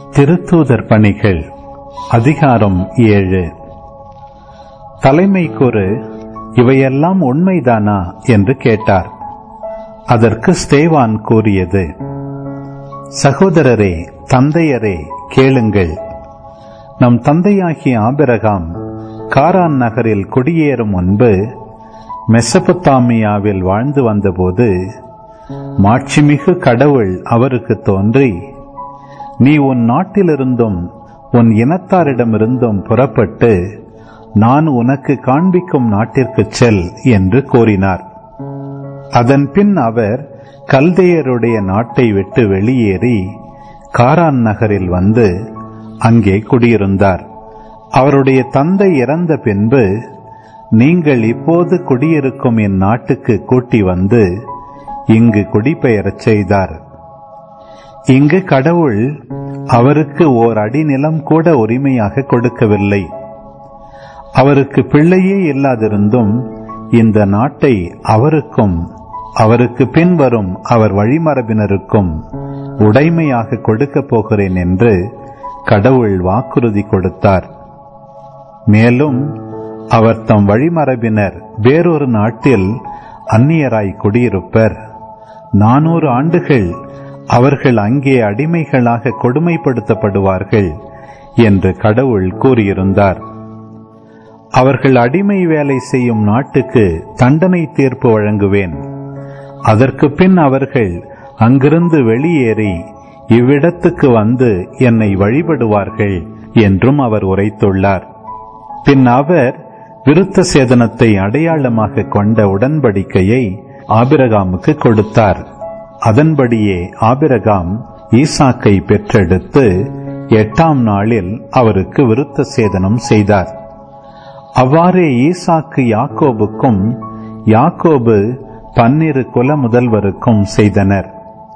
திருத்தூதர் பணிகள் அதிகாரம் ஏழு தலைமை கூறு இவையெல்லாம் உண்மைதானா என்று கேட்டார் அதற்கு ஸ்தேவான் கூறியது சகோதரரே தந்தையரே கேளுங்கள் நம் தந்தையாகிய ஆபிரகாம் காரான் நகரில் குடியேறும் முன்பு மெசபத்தாமியாவில் வாழ்ந்து வந்தபோது மாட்சிமிகு கடவுள் அவருக்கு தோன்றி நீ உன் நாட்டிலிருந்தும் உன் இனத்தாரிடமிருந்தும் புறப்பட்டு நான் உனக்கு காண்பிக்கும் நாட்டிற்கு செல் என்று கூறினார் அதன் பின் அவர் கல்தையருடைய நாட்டை விட்டு வெளியேறி காரான் நகரில் வந்து அங்கே குடியிருந்தார் அவருடைய தந்தை இறந்த பின்பு நீங்கள் இப்போது குடியிருக்கும் என் நாட்டுக்கு கூட்டி வந்து இங்கு குடிபெயரச் செய்தார் இங்கு கடவுள் அவருக்கு ஓர் அடி நிலம் கூட உரிமையாக கொடுக்கவில்லை அவருக்கு பிள்ளையே இல்லாதிருந்தும் இந்த நாட்டை அவருக்கும் அவருக்கு பின்வரும் அவர் வழிமரபினருக்கும் உடைமையாக கொடுக்கப் போகிறேன் என்று கடவுள் வாக்குறுதி கொடுத்தார் மேலும் அவர் தம் வழிமரபினர் வேறொரு நாட்டில் அந்நியராய் குடியிருப்பர் நானூறு ஆண்டுகள் அவர்கள் அங்கே அடிமைகளாக கொடுமைப்படுத்தப்படுவார்கள் என்று கடவுள் கூறியிருந்தார் அவர்கள் அடிமை வேலை செய்யும் நாட்டுக்கு தண்டனை தீர்ப்பு வழங்குவேன் அதற்கு பின் அவர்கள் அங்கிருந்து வெளியேறி இவ்விடத்துக்கு வந்து என்னை வழிபடுவார்கள் என்றும் அவர் உரைத்துள்ளார் பின் அவர் விருத்த சேதனத்தை அடையாளமாக கொண்ட உடன்படிக்கையை ஆபிரகாமுக்கு கொடுத்தார் அதன்படியே ஆபிரகாம் ஈசாக்கை பெற்றெடுத்து எட்டாம் நாளில் அவருக்கு விருத்த சேதனம் செய்தார் அவ்வாறே ஈசாக்கு யாக்கோபுக்கும் யாக்கோபு பன்னிரு குல முதல்வருக்கும் செய்தனர்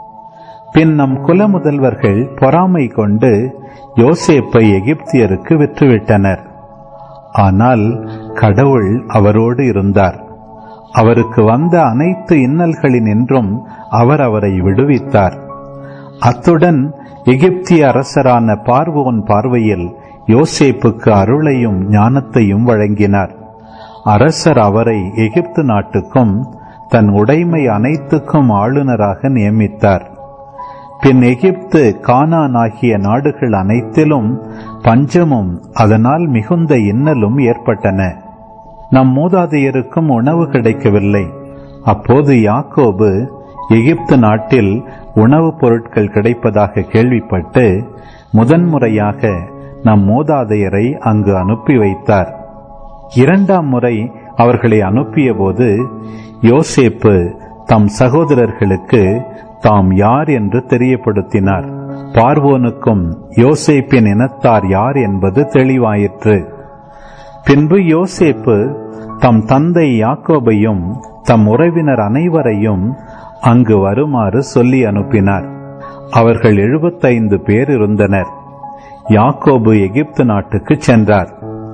பின் நம் குல முதல்வர்கள் பொறாமை கொண்டு யோசேப்பை எகிப்தியருக்கு விற்றுவிட்டனர் ஆனால் கடவுள் அவரோடு இருந்தார் அவருக்கு வந்த அனைத்து இன்னல்களினின்றும் அவர் அவரை விடுவித்தார் அத்துடன் எகிப்திய அரசரான பார்வோன் பார்வையில் யோசேப்புக்கு அருளையும் ஞானத்தையும் வழங்கினார் அரசர் அவரை எகிப்து நாட்டுக்கும் தன் உடைமை அனைத்துக்கும் ஆளுநராக நியமித்தார் பின் எகிப்து கானான் ஆகிய நாடுகள் அனைத்திலும் பஞ்சமும் அதனால் மிகுந்த இன்னலும் ஏற்பட்டன நம் மூதாதையருக்கும் உணவு கிடைக்கவில்லை அப்போது யாக்கோபு எகிப்து நாட்டில் உணவுப் பொருட்கள் கிடைப்பதாக கேள்விப்பட்டு முதன்முறையாக நம் மூதாதையரை அங்கு அனுப்பி வைத்தார் இரண்டாம் முறை அவர்களை அனுப்பிய போது யோசேப்பு தம் சகோதரர்களுக்கு தாம் யார் என்று தெரியப்படுத்தினார் பார்வோனுக்கும் யோசேப்பின் இனத்தார் யார் என்பது தெளிவாயிற்று பின்பு யோசேப்பு தம் தந்தை யாக்கோபையும் தம் உறவினர் அனைவரையும் அங்கு வருமாறு சொல்லி அனுப்பினார் அவர்கள் எழுபத்தைந்து பேர் இருந்தனர் யாக்கோபு எகிப்து நாட்டுக்கு சென்றார்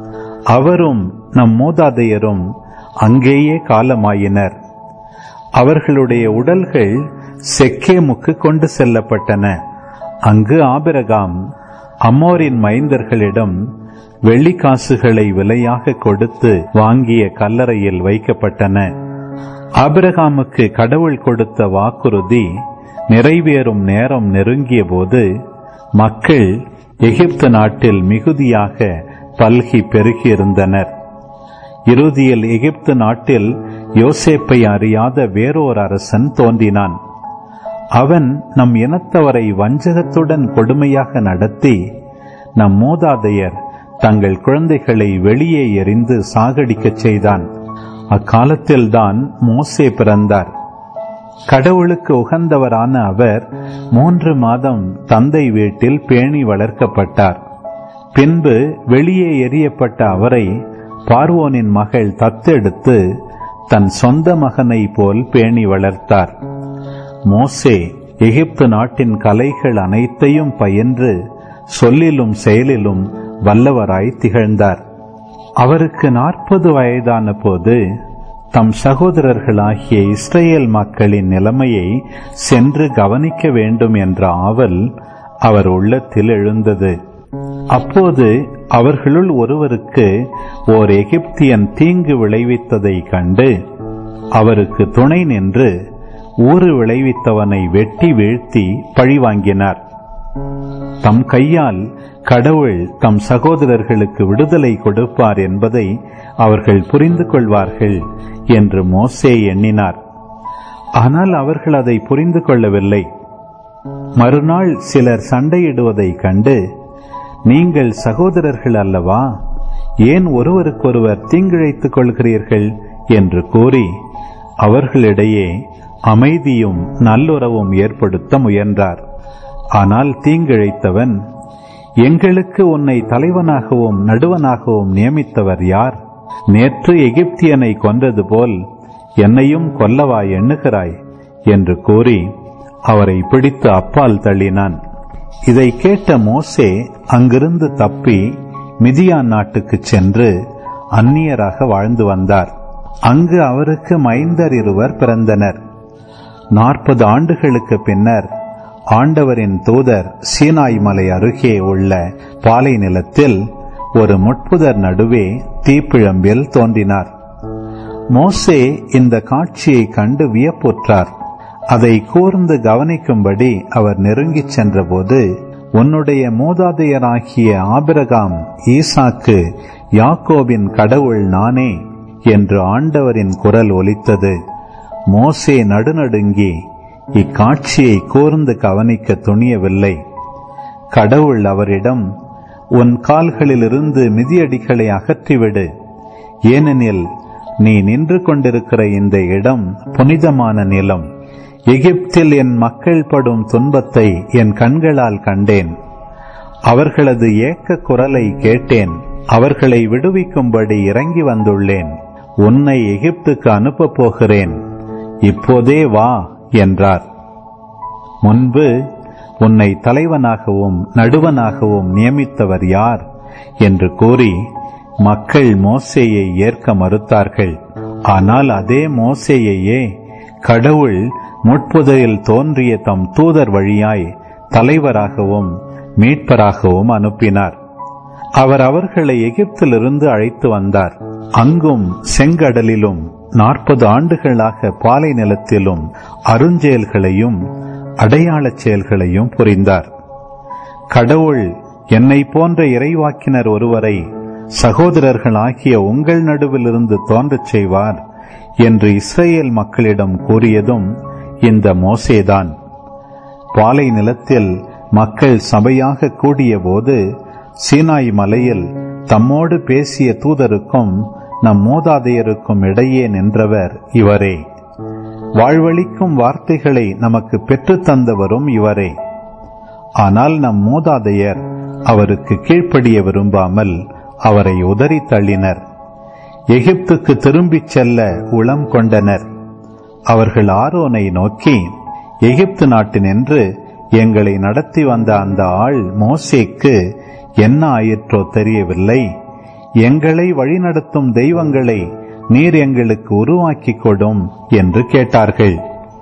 அவரும் நம் மூதாதையரும் அங்கேயே காலமாயினர் அவர்களுடைய உடல்கள் செக்கேமுக்கு கொண்டு செல்லப்பட்டன அங்கு ஆபிரகாம் அம்மோரின் மைந்தர்களிடம் வெள்ளிக்காசுகளை விலையாக கொடுத்து வாங்கிய கல்லறையில் வைக்கப்பட்டன ஆபிரகாமுக்கு கடவுள் கொடுத்த வாக்குறுதி நிறைவேறும் நேரம் நெருங்கிய போது மக்கள் எகிப்து நாட்டில் மிகுதியாக பல்கி பெருகியிருந்தனர் இறுதியில் எகிப்து நாட்டில் யோசேப்பை அறியாத வேறோர் அரசன் தோன்றினான் அவன் நம் இனத்தவரை வஞ்சகத்துடன் கொடுமையாக நடத்தி நம் மூதாதையர் தங்கள் குழந்தைகளை வெளியே எறிந்து சாகடிக்கச் செய்தான் அக்காலத்தில்தான் மோசே பிறந்தார் கடவுளுக்கு உகந்தவரான அவர் மூன்று மாதம் தந்தை வீட்டில் பேணி வளர்க்கப்பட்டார் பின்பு வெளியே எரியப்பட்ட அவரை பார்வோனின் மகள் தத்தெடுத்து தன் சொந்த மகனை போல் பேணி வளர்த்தார் மோசே எகிப்து நாட்டின் கலைகள் அனைத்தையும் பயின்று சொல்லிலும் செயலிலும் வல்லவராய் திகழ்ந்தார் அவருக்கு நாற்பது வயதான போது தம் சகோதரர்களாகிய இஸ்ரேல் மக்களின் நிலைமையை சென்று கவனிக்க வேண்டும் என்ற ஆவல் அவர் உள்ளத்தில் எழுந்தது அப்போது அவர்களுள் ஒருவருக்கு ஓர் எகிப்தியன் தீங்கு விளைவித்ததை கண்டு அவருக்கு துணை நின்று ஊறு விளைவித்தவனை வெட்டி வீழ்த்தி பழிவாங்கினார் தம் கையால் கடவுள் தம் சகோதரர்களுக்கு விடுதலை கொடுப்பார் என்பதை அவர்கள் புரிந்து கொள்வார்கள் என்று மோசே எண்ணினார் ஆனால் அவர்கள் அதை புரிந்து கொள்ளவில்லை மறுநாள் சிலர் சண்டையிடுவதைக் கண்டு நீங்கள் சகோதரர்கள் அல்லவா ஏன் ஒருவருக்கொருவர் தீங்கிழைத்துக் கொள்கிறீர்கள் என்று கூறி அவர்களிடையே அமைதியும் நல்லுறவும் ஏற்படுத்த முயன்றார் ஆனால் தீங்கிழைத்தவன் எங்களுக்கு உன்னை தலைவனாகவும் நடுவனாகவும் நியமித்தவர் யார் நேற்று எகிப்தியனை கொன்றது போல் என்னையும் கொல்லவா எண்ணுகிறாய் என்று கூறி அவரை பிடித்து அப்பால் தள்ளினான் இதை கேட்ட மோசே அங்கிருந்து தப்பி மிதியான் நாட்டுக்குச் சென்று அந்நியராக வாழ்ந்து வந்தார் அங்கு அவருக்கு மைந்தர் இருவர் பிறந்தனர் நாற்பது ஆண்டுகளுக்கு பின்னர் ஆண்டவரின் தூதர் சீனாய் மலை அருகே உள்ள பாலை நிலத்தில் ஒரு முட்புதர் நடுவே தீப்பிழம்பில் தோன்றினார் மோசே இந்த காட்சியை கண்டு வியப்புற்றார் அதை கூர்ந்து கவனிக்கும்படி அவர் நெருங்கிச் சென்றபோது உன்னுடைய மூதாதையராகிய ஆபிரகாம் ஈசாக்கு யாக்கோபின் கடவுள் நானே என்று ஆண்டவரின் குரல் ஒலித்தது மோசே நடுநடுங்கி இக்காட்சியை கூர்ந்து கவனிக்க துணியவில்லை கடவுள் அவரிடம் உன் கால்களிலிருந்து மிதியடிகளை அகற்றிவிடு ஏனெனில் நீ நின்று கொண்டிருக்கிற இந்த இடம் புனிதமான நிலம் எகிப்தில் என் மக்கள் படும் துன்பத்தை என் கண்களால் கண்டேன் அவர்களது ஏக்க குரலை கேட்டேன் அவர்களை விடுவிக்கும்படி இறங்கி வந்துள்ளேன் உன்னை எகிப்துக்கு அனுப்பப் போகிறேன் இப்போதே வா என்றார் முன்பு உன்னை தலைவனாகவும் நடுவனாகவும் நியமித்தவர் யார் என்று கூறி மக்கள் மோசேயை ஏற்க மறுத்தார்கள் ஆனால் அதே மோசேயையே கடவுள் முட்புதையில் தோன்றிய தம் தூதர் வழியாய் தலைவராகவும் மீட்பராகவும் அனுப்பினார் அவர் அவர்களை எகிப்திலிருந்து அழைத்து வந்தார் அங்கும் செங்கடலிலும் நாற்பது ஆண்டுகளாக பாலை நிலத்திலும் அருஞ்செயல்களையும் அடையாளச் செயல்களையும் புரிந்தார் கடவுள் என்னை போன்ற இறைவாக்கினர் ஒருவரை சகோதரர்களாகிய உங்கள் நடுவிலிருந்து தோன்றச் செய்வார் என்று இஸ்ரேல் மக்களிடம் கூறியதும் இந்த மோசேதான் பாலை நிலத்தில் மக்கள் சபையாக கூடியபோது சீனாய் மலையில் தம்மோடு பேசிய தூதருக்கும் நம் மூதாதையருக்கும் இடையே நின்றவர் இவரே வாழ்வழிக்கும் வார்த்தைகளை நமக்கு பெற்றுத் தந்தவரும் இவரே ஆனால் நம் மூதாதையர் அவருக்கு கீழ்ப்படிய விரும்பாமல் அவரை உதறி தள்ளினர் எகிப்துக்கு திரும்பிச் செல்ல உளம் கொண்டனர் அவர்கள் ஆரோனை நோக்கி எகிப்து நாட்டினின்று எங்களை நடத்தி வந்த அந்த ஆள் மோசேக்கு என்ன ஆயிற்றோ தெரியவில்லை எங்களை வழிநடத்தும் தெய்வங்களை நீர் எங்களுக்கு உருவாக்கி கொடும் என்று கேட்டார்கள்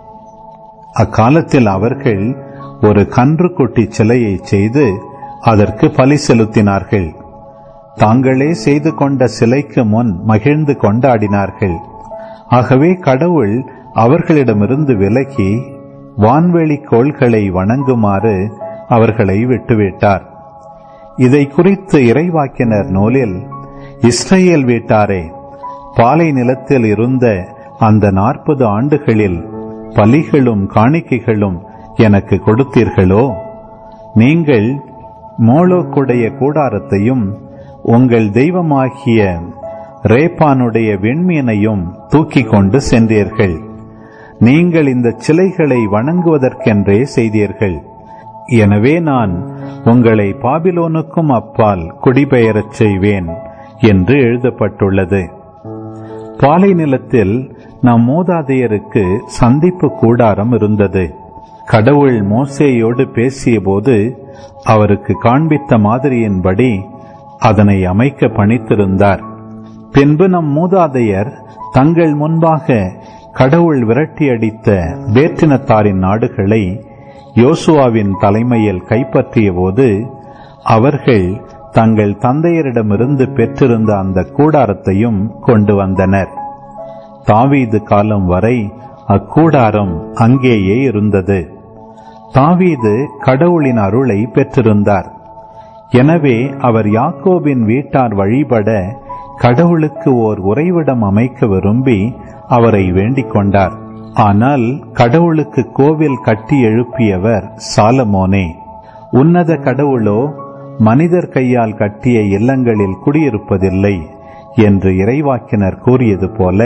அக்காலத்தில் அவர்கள் ஒரு கன்றுக்குட்டி சிலையை செய்து அதற்கு பலி செலுத்தினார்கள் தாங்களே செய்து கொண்ட சிலைக்கு முன் மகிழ்ந்து கொண்டாடினார்கள் ஆகவே கடவுள் அவர்களிடமிருந்து விலகி வான்வெளி கோள்களை வணங்குமாறு அவர்களை விட்டுவிட்டார் இதை குறித்து இறைவாக்கினர் நூலில் இஸ்ரேல் வீட்டாரே பாலை நிலத்தில் இருந்த அந்த நாற்பது ஆண்டுகளில் பலிகளும் காணிக்கைகளும் எனக்கு கொடுத்தீர்களோ நீங்கள் மோளோக்குடைய கூடாரத்தையும் உங்கள் தெய்வமாகிய ரேப்பானுடைய விண்மீனையும் தூக்கிக் கொண்டு சென்றீர்கள் நீங்கள் இந்த சிலைகளை வணங்குவதற்கென்றே செய்தீர்கள் எனவே நான் உங்களை பாபிலோனுக்கும் அப்பால் குடிபெயரச் செய்வேன் என்று எழுதப்பட்டுள்ளது பாலை நிலத்தில் நம் மூதாதையருக்கு சந்திப்பு கூடாரம் இருந்தது கடவுள் மோசேயோடு பேசியபோது அவருக்கு காண்பித்த மாதிரியின்படி அதனை அமைக்க பணித்திருந்தார் பின்பு நம் மூதாதையர் தங்கள் முன்பாக கடவுள் விரட்டியடித்த வேற்றினத்தாரின் நாடுகளை யோசுவாவின் தலைமையில் கைப்பற்றிய போது அவர்கள் தங்கள் தந்தையரிடமிருந்து பெற்றிருந்த அந்த கூடாரத்தையும் கொண்டு வந்தனர் தாவீது காலம் வரை அக்கூடாரம் அங்கேயே இருந்தது தாவீது கடவுளின் அருளை பெற்றிருந்தார் எனவே அவர் யாக்கோபின் வீட்டார் வழிபட கடவுளுக்கு ஓர் உறைவிடம் அமைக்க விரும்பி அவரை வேண்டிக் கொண்டார் ஆனால் கடவுளுக்கு கோவில் கட்டி எழுப்பியவர் சாலமோனே உன்னத கடவுளோ மனிதர் கையால் கட்டிய இல்லங்களில் குடியிருப்பதில்லை என்று இறைவாக்கினர் கூறியது போல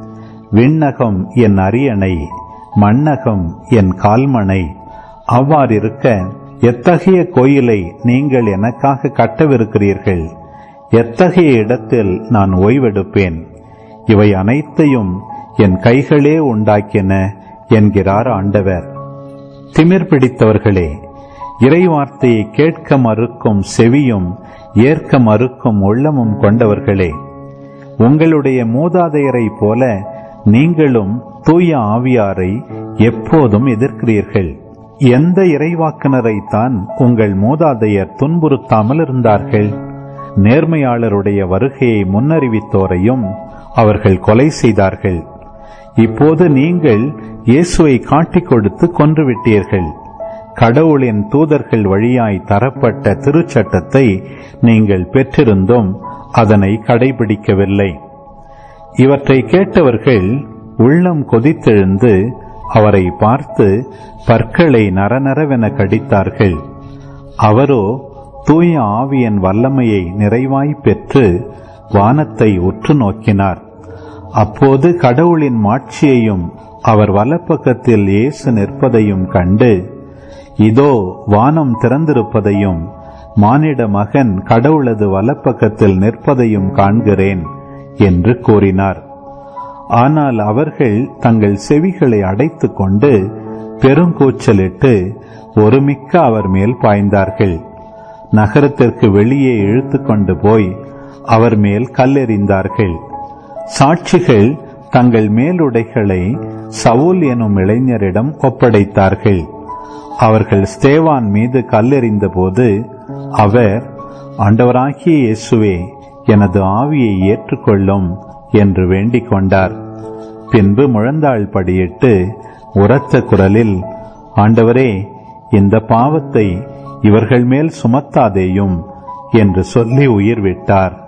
விண்ணகம் என் அரியணை மண்ணகம் என் கால்மனை அவ்வாறிருக்க எத்தகைய கோயிலை நீங்கள் எனக்காக கட்டவிருக்கிறீர்கள் எத்தகைய இடத்தில் நான் ஓய்வெடுப்பேன் இவை அனைத்தையும் என் கைகளே உண்டாக்கின என்கிறார் ஆண்டவர் திமிர் பிடித்தவர்களே இறைவார்த்தையை கேட்க மறுக்கும் செவியும் ஏற்க மறுக்கும் உள்ளமும் கொண்டவர்களே உங்களுடைய மூதாதையரை போல நீங்களும் தூய ஆவியாரை எப்போதும் எதிர்க்கிறீர்கள் எந்த இறைவாக்கினரை தான் உங்கள் மூதாதையர் துன்புறுத்தாமல் இருந்தார்கள் நேர்மையாளருடைய வருகையை முன்னறிவித்தோரையும் அவர்கள் கொலை செய்தார்கள் இப்போது நீங்கள் இயேசுவை காட்டிக் கொடுத்து கொன்றுவிட்டீர்கள் கடவுளின் தூதர்கள் வழியாய் தரப்பட்ட திருச்சட்டத்தை நீங்கள் பெற்றிருந்தும் அதனை கடைபிடிக்கவில்லை இவற்றை கேட்டவர்கள் உள்ளம் கொதித்தெழுந்து அவரை பார்த்து பற்களை நரநரவென கடித்தார்கள் அவரோ தூய ஆவியன் வல்லமையை நிறைவாய் பெற்று வானத்தை உற்று நோக்கினார் அப்போது கடவுளின் மாட்சியையும் அவர் வலப்பக்கத்தில் இயேசு நிற்பதையும் கண்டு இதோ வானம் திறந்திருப்பதையும் மானிட மகன் கடவுளது வலப்பக்கத்தில் நிற்பதையும் காண்கிறேன் என்று கூறினார் ஆனால் அவர்கள் தங்கள் செவிகளை அடைத்துக் கொண்டு பெருங்கூச்சலிட்டு ஒருமிக்க அவர் மேல் பாய்ந்தார்கள் நகரத்திற்கு வெளியே இழுத்து கொண்டு போய் அவர் மேல் கல்லெறிந்தார்கள் சாட்சிகள் தங்கள் மேலுடைகளை சவுல் எனும் இளைஞரிடம் ஒப்படைத்தார்கள் அவர்கள் ஸ்தேவான் மீது கல்லெறிந்த போது அவர் ஆண்டவராகிய இயேசுவே எனது ஆவியை ஏற்றுக்கொள்ளும் என்று வேண்டிக் கொண்டார் பின்பு முழந்தாள் படியிட்டு உரத்த குரலில் ஆண்டவரே இந்த பாவத்தை இவர்கள் மேல் சுமத்தாதேயும் என்று சொல்லி உயிர் விட்டார்